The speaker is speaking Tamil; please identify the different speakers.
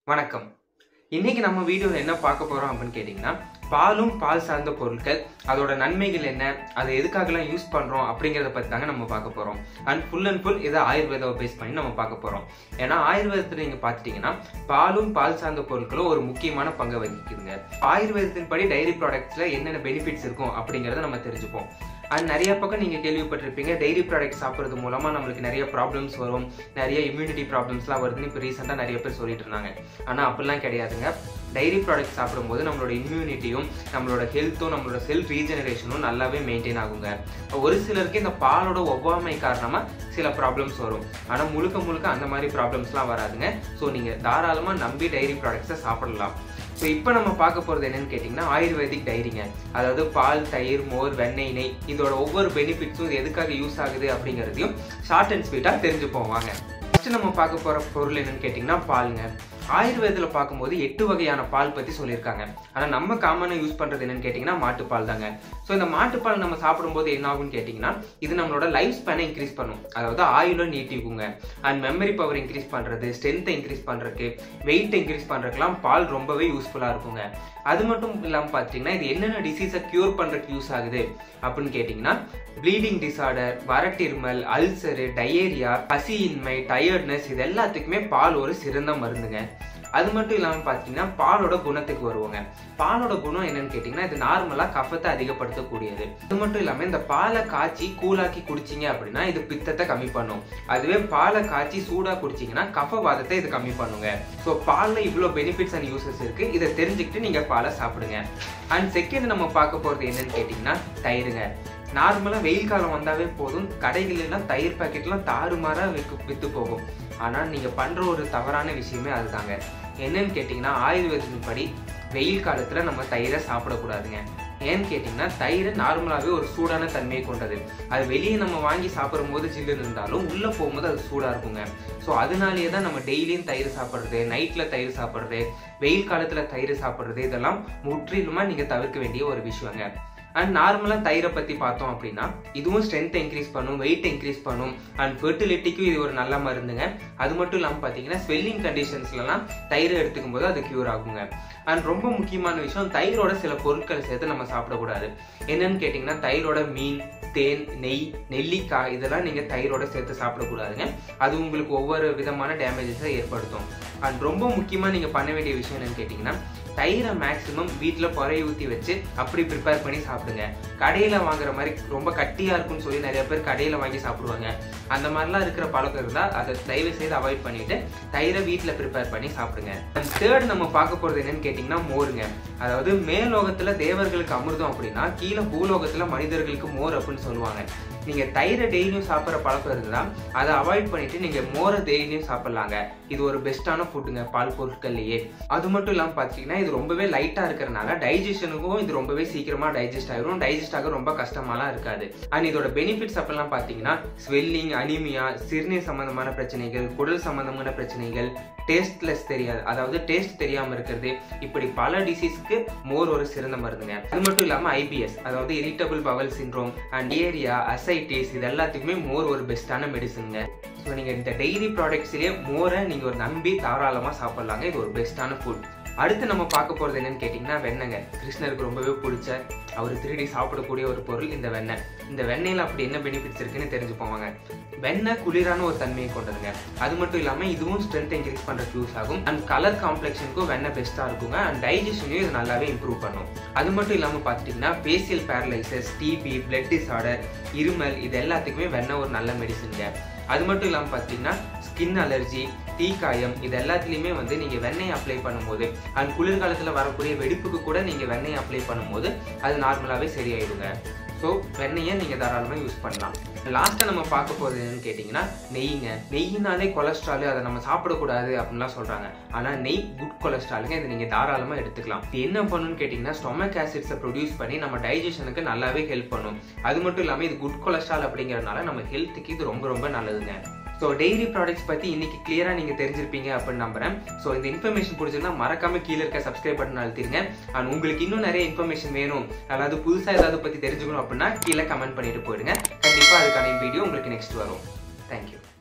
Speaker 1: வணக்கம் இன்னைக்கு நம்ம வீடியோவில் என்ன பார்க்க போறோம் அப்படின்னு கேட்டிங்கன்னா பாலும் பால் சார்ந்த பொருட்கள் அதோட நன்மைகள் என்ன அதை எதுக்காகலாம் யூஸ் பண்றோம் அப்படிங்கிறத பத்தி தாங்க நம்ம பார்க்க போறோம் அண்ட் ஃபுல் அண்ட் ஃபுல் இதை ஆயுர்வேதாவை பேஸ் பண்ணி நம்ம பார்க்க போறோம் ஏன்னா ஆயுர்வேதத்தில் நீங்க பார்த்துட்டீங்கன்னா பாலும் பால் சார்ந்த பொருட்களும் ஒரு முக்கியமான பங்கை வகிக்குதுங்க ஆயுர்வேதத்தின் படி டைரி ப்ராடக்ட்ஸ்ல என்னென்ன பெனிஃபிட்ஸ் இருக்கும் அப்படிங்கிறத நம்ம தெரிஞ்சுப்போம் அண்ட் நிறைய பக்கம் நீங்கள் கேள்விப்பட்டிருப்பீங்க டெய்ரி ப்ராடக்ட் சாப்பிட்றது மூலமாக நம்மளுக்கு நிறைய ப்ராப்ளம்ஸ் வரும் நிறைய இம்யூனிட்டி ப்ராப்ளம்ஸ்லாம் வருதுன்னு இப்போ ரீசெண்டாக நிறைய பேர் சொல்லிட்டு இருந்தாங்க ஆனால் அப்படிலாம் கிடையாதுங்க டைரி ப்ராடக்ட் சாப்பிடும்போது நம்மளோட இம்யூனிட்டியும் நம்மளோட ஹெல்த்தும் நம்மளோட செல் ரீஜெனரேஷனும் நல்லாவே மெயின்டைன் ஆகுங்க ஒரு சிலருக்கு இந்த பாலோட ஒவ்வாமை காரணமாக சில ப்ராப்ளம்ஸ் வரும் ஆனால் முழுக்க முழுக்க அந்த மாதிரி ப்ராப்ளம்ஸ்லாம் வராதுங்க ஸோ நீங்கள் தாராளமாக நம்பி டைரி ப்ராடக்ட்ஸை சாப்பிடலாம் ஸோ இப்போ நம்ம பார்க்க போகிறது என்னன்னு கேட்டிங்கன்னா ஆயுர்வேதிக் டைரிங்க அதாவது பால் தயிர் மோர் வெண்ணெய் நெய் இதோட ஒவ்வொரு பெனிஃபிட்ஸும் இது எதுக்காக யூஸ் ஆகுது அப்படிங்கிறதையும் ஷார்ட் அண்ட் ஸ்வீட்டாக தெரிஞ்சுப்போம் வாங்க ஃபஸ்ட்டு நம்ம பார்க்க போகிற பொருள் என்னன்னு கேட்டிங்கன்னா பாலுங்க ஆயுர்வேதத்தில் பார்க்கும்போது எட்டு வகையான பால் பற்றி சொல்லியிருக்காங்க ஆனால் நம்ம காமனாக யூஸ் பண்ணுறது என்னன்னு கேட்டிங்கன்னா மாட்டுப்பால் தாங்க ஸோ இந்த மாட்டுப்பால் நம்ம சாப்பிடும்போது என்ன ஆகும்னு கேட்டிங்கன்னா இது நம்மளோட லைஃப் ஸ்பேனை இன்க்ரீஸ் பண்ணும் அதாவது ஆயுளை நீட்டிக்குங்க அண்ட் மெமரி பவர் இன்க்ரீஸ் பண்ணுறது ஸ்ட்ரென்த்தை இன்க்ரீஸ் பண்ணுறதுக்கு வெயிட்டை இன்க்ரீஸ் பண்ணுறதுக்குலாம் பால் ரொம்பவே யூஸ்ஃபுல்லாக இருக்குங்க அது மட்டும் இல்லாமல் பார்த்தீங்கன்னா இது என்னென்ன டிசீஸை க்யூர் பண்ணுறதுக்கு யூஸ் ஆகுது அப்படின்னு கேட்டிங்கன்னா ப்ளீடிங் டிசார்டர் வரட்டிருமல் அல்சரு டயேரியா பசியின்மை டயர்ட்னஸ் இது எல்லாத்துக்குமே பால் ஒரு சிறந்த மருந்துங்க அது மட்டும் இல்லாமல் பார்த்தீங்கன்னா பாலோட குணத்துக்கு வருவாங்க பாலோட குணம் என்னன்னு கேட்டிங்கன்னா இது நார்மலாக கஃபத்தை அதிகப்படுத்தக்கூடியது அது மட்டும் இல்லாமல் இந்த பாலை காய்ச்சி கூலாக்கி குடிச்சிங்க அப்படின்னா இது பித்தத்தை கம்மி பண்ணும் அதுவே பாலை காய்ச்சி சூடாக குடிச்சிங்கன்னா கஃபவாதத்தை இது கம்மி பண்ணுங்க ஸோ பாலில் இவ்வளோ பெனிஃபிட்ஸ் அண்ட் யூசஸ் இருக்குது இதை தெரிஞ்சுக்கிட்டு நீங்கள் பாலை சாப்பிடுங்க அண்ட் செகண்ட் நம்ம பார்க்க போகிறது என்னன்னு கேட்டிங்கன்னா தயிருங்க நார்மலாக வெயில் காலம் வந்தாவே போதும் கடைகளெல்லாம் தயிர் பாக்கெட்லாம் தாறுமாறாக விற்று விற்று போகும் ஆனால் நீங்கள் பண்ணுற ஒரு தவறான விஷயமே அதுதாங்க என்னன்னு கேட்டிங்கன்னா ஆயுர்வேதத்தின் படி வெயில் காலத்தில் நம்ம தயிரை சாப்பிடக்கூடாதுங்க ஏன்னு கேட்டிங்கன்னா தயிர் நார்மலாகவே ஒரு சூடான தன்மையை கொண்டது அது வெளியே நம்ம வாங்கி சாப்பிடும் போது ஜில்லுன்னு இருந்தாலும் உள்ளே போகும்போது அது சூடாக இருக்குங்க ஸோ அதனாலேயே தான் நம்ம டெய்லியும் தயிர் சாப்பிட்றது நைட்டில் தயிர் சாப்பிட்றது வெயில் காலத்தில் தயிர் சாப்பிட்றது இதெல்லாம் முற்றிலுமாக நீங்கள் தவிர்க்க வேண்டிய ஒரு விஷயங்க அண்ட் நார்மலாக தயிரை பற்றி பார்த்தோம் அப்படின்னா இதுவும் ஸ்ட்ரென்த்தை இன்க்ரீஸ் பண்ணும் வெயிட் இன்க்ரீஸ் பண்ணும் அண்ட் ஃபெர்டிலிட்டிக்கும் இது ஒரு நல்ல மருந்துங்க அது மட்டும் இல்லாமல் பார்த்தீங்கன்னா ஸ்வெல்லிங் கண்டிஷன்ஸ்லலாம் தயிரை எடுத்துக்கும் போது அது க்யூர் ஆகுங்க அண்ட் ரொம்ப முக்கியமான விஷயம் தயிரோட சில பொருட்கள் சேர்த்து நம்ம சாப்பிடக்கூடாது என்னன்னு கேட்டிங்கன்னா தயிரோட மீன் தேன் நெய் நெல்லிக்காய் இதெல்லாம் நீங்கள் தயிரோட சேர்த்து சாப்பிடக்கூடாதுங்க அது உங்களுக்கு ஒவ்வொரு விதமான டேமேஜஸை ஏற்படுத்தும் அண்ட் ரொம்ப முக்கியமாக நீங்கள் பண்ண வேண்டிய விஷயம் என்னன்னு கேட்டிங்கன்னா தயிரை மேக்ஸிமம் வீட்டில் பொறைய ஊற்றி வச்சு அப்படி ப்ரிப்பேர் பண்ணி சாப்பிடுங்க கடையில் வாங்குற மாதிரி ரொம்ப கட்டியாக இருக்கும்னு சொல்லி நிறைய பேர் கடையில் வாங்கி சாப்பிடுவாங்க அந்த மாதிரிலாம் இருக்கிற பழக்கம் இருந்தால் அதை தயவு செய்து அவாய்ட் பண்ணிட்டு தயிரை வீட்டில் ப்ரிப்பேர் பண்ணி சாப்பிடுங்க அண்ட் தேர்ட் நம்ம பார்க்க போகிறது என்னன்னு கேட்டிங்கன்னா மோருங்க அதாவது மேலோகத்தில் தேவர்களுக்கு அமிர்தம் அப்படின்னா கீழே பூலோகத்தில் மனிதர்களுக்கு மோர் அப்படின்னு சொல்லுவாங்க நீங்கள் தயிரை டெய்லியும் சாப்பிட்ற பழக்கம் இருந்தால் அதை அவாய்ட் பண்ணிட்டு நீங்கள் மோரை டெய்லியும் சாப்பிட்லாங்க இது ஒரு பெஸ்ட்டான ஃபுட்டுங்க பால் பொருட்கள்லையே அது மட்டும் இல்லாமல் பார்த்தீங்கன்னா இது ரொம்பவே லைட்டாக இருக்கிறனால டைஜஷனுக்கும் இது ரொம்பவே சீக்கிரமாக டைஜஸ்ட் ஆகிரும் டைஜஸ்ட் ஆக ரொம்ப கஷ்டமாலாம் இருக்காது அண்ட் இதோட பெனிஃபிட்ஸ் அப்பெல்லாம் பார்த்தீங்கன்னா ஸ்வெல்லிங் அனிமியா சிறுநீர் சம்பந்தமான பிரச்சனைகள் குடல் சம்பந்தமான பிரச்சனைகள் டேஸ்ட்லெஸ் தெரியாது அதாவது டேஸ்ட் தெரியாமல் இருக்கிறது இப்படி பல டிசீஸ்க்கு மோர் ஒரு சிறந்த மருந்துங்க அது மட்டும் இல்லாமல் ஐபிஎஸ் அதாவது irritable bowel syndrome and area ascites இது எல்லாத்துக்குமே மோர் ஒரு பெஸ்ட்டான மெடிசனுங்க ஸோ நீங்கள் இந்த டெய்ரி ப்ராடக்ட்ஸ்லேயே மோரை நீங்கள் ஒரு நம்பி தாராளமாக சாப்பிட்லாங்க இது ஒரு பெஸ்ட்டான ஃபுட் அடுத்து நம்ம பார்க்க போகிறது என்னன்னு கேட்டிங்கன்னா வெண்ணெங்க கிருஷ்ணருக்கு ரொம்பவே பிடிச்ச அவர் திருடி சாப்பிடக்கூடிய ஒரு பொருள் இந்த வெண்ணெய் இந்த வெண்ணெயில் அப்படி என்ன பெனிஃபிட்ஸ் இருக்குன்னு தெரிஞ்சு போவாங்க வெண்ணெய் குளிரான ஒரு தன்மையை கொண்டதுங்க அது மட்டும் இல்லாமல் இதுவும் ஸ்ட்ரென்த் இன்க்ரீஸ் பண்ணுறதுக்கு யூஸ் ஆகும் அண்ட் கலர் காம்ப்ளெக்ஷனுக்கும் வெண்ணெய் பெஸ்ட்டாக இருக்குங்க அண்ட் டைஜஷனையும் இது நல்லாவே இம்ப்ரூவ் பண்ணும் அது மட்டும் இல்லாமல் பார்த்துட்டிங்கன்னா facial paralysis TB blood disorder இருமல் இது எல்லாத்துக்குமே வெண்ணெய் ஒரு நல்ல மெடிசனுங்க அது மட்டும் இல்லாமல் பார்த்தீங்கன்னா ஸ்கின் அலர்ஜி தீக்காயம் இது எல்லாத்துலேயுமே வந்து நீங்கள் வெண்ணெய் அப்ளை பண்ணும்போது அண்ட் குளிர்காலத்தில் வரக்கூடிய வெடிப்புக்கு கூட நீங்கள் வெண்ணெய் அப்ளை பண்ணும்போது அது நார்மலாகவே சரியாயிடுங்க ஸோ வெண்ணெயை நீங்கள் தாராளமாக யூஸ் பண்ணலாம் லாஸ்ட்டாக நம்ம பார்க்க போகிறது என்னன்னு கேட்டிங்கன்னா நெய்ங்க நெய்யினாலே கொலஸ்ட்ரால் அதை நம்ம சாப்பிடக்கூடாது அப்படின்லாம் சொல்கிறாங்க ஆனால் நெய் குட் கொலஸ்ட்ராலுங்க இதை நீங்கள் தாராளமாக எடுத்துக்கலாம் இது என்ன பண்ணணும்னு கேட்டிங்கன்னா ஸ்டொமக் ஆசிட்ஸை ப்ரொடியூஸ் பண்ணி நம்ம டைஜஷனுக்கு நல்லாவே ஹெல்ப் பண்ணும் அது மட்டும் இல்லாமல் இது குட் கொலஸ்ட்ரால் அப்படிங்கிறதுனால நம்ம ஹெல்த்துக்கு இது ரொம்ப ரொம்ப நல்லதுங்க ஸோ டெய்ரி ப்ராடக்ட்ஸ் பற்றி இன்னைக்கு கிளியராக நீங்கள் தெரிஞ்சிருப்பீங்க அப்படின்னு நம்புறேன் ஸோ இந்த இன்ஃபர்மேஷன் பிடிச்சிருந்தா மறக்காம கீழே இருக்க சப்ஸ்கிரைப் பட்டன் அழுத்திருங்க அண்ட் உங்களுக்கு இன்னும் நிறைய இன்ஃபர்மேஷன் வேணும் அதாவது புதுசாக ஏதாவது பற்றி தெரிஞ்சுக்கணும் அப்படின்னா கீழே கமெண்ட் பண்ணிட்டு போயிடுங்க கண்டிப்பாக அதுக்கான வீடியோ உங்களுக்கு நெக்ஸ்ட் வரும் தேங்க்யூ